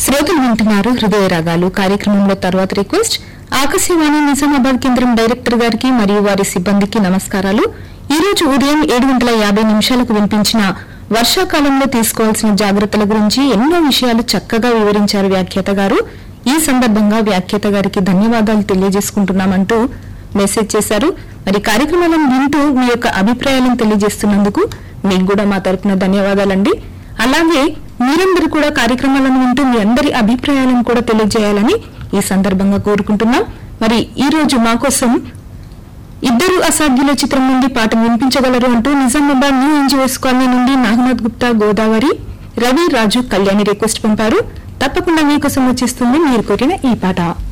శ్రోతలు వింటున్నారు హృదయ రాగాలు కార్యక్రమంలో తర్వాత రిక్వెస్ట్ ఆకాశవాణి నిజామాబాద్ కేంద్రం డైరెక్టర్ గారికి మరియు వారి సిబ్బందికి నమస్కారాలు ఈ రోజు ఉదయం ఏడు గంటల యాభై నిమిషాలకు వినిపించిన వర్షాకాలంలో తీసుకోవాల్సిన జాగ్రత్తల గురించి ఎన్నో విషయాలు చక్కగా వివరించారు వ్యాఖ్యాత గారు ఈ సందర్భంగా వ్యాఖ్యాత గారికి ధన్యవాదాలు తెలియజేసుకుంటున్నామంటూ మెసేజ్ చేశారు మరి కార్యక్రమాలను వింటూ మీ యొక్క అభిప్రాయాలను తెలియజేస్తున్నందుకు మీకు కూడా మా తరపున ధన్యవాదాలండి అలాగే మీరందరూ కూడా కార్యక్రమాలను వింటూ మీ అందరి అభిప్రాయాలను కూడా తెలియజేయాలని ఈ సందర్భంగా కోరుకుంటున్నాం మరి ఈ రోజు మా కోసం ఇద్దరు అసాధ్యుల చిత్రం నుండి పాట వినిపించగలరు అంటూ నిజామాబాద్ న్యూ ఎన్జిఓస్ కాలనీ నుండి నాగనాథ్ గుప్తా గోదావరి రవి రాజు కళ్యాణి రిక్వెస్ట్ పంపారు తప్పకుండా మీకోసం వచ్చేస్తుంది మీరు కోరిన ఈ పాట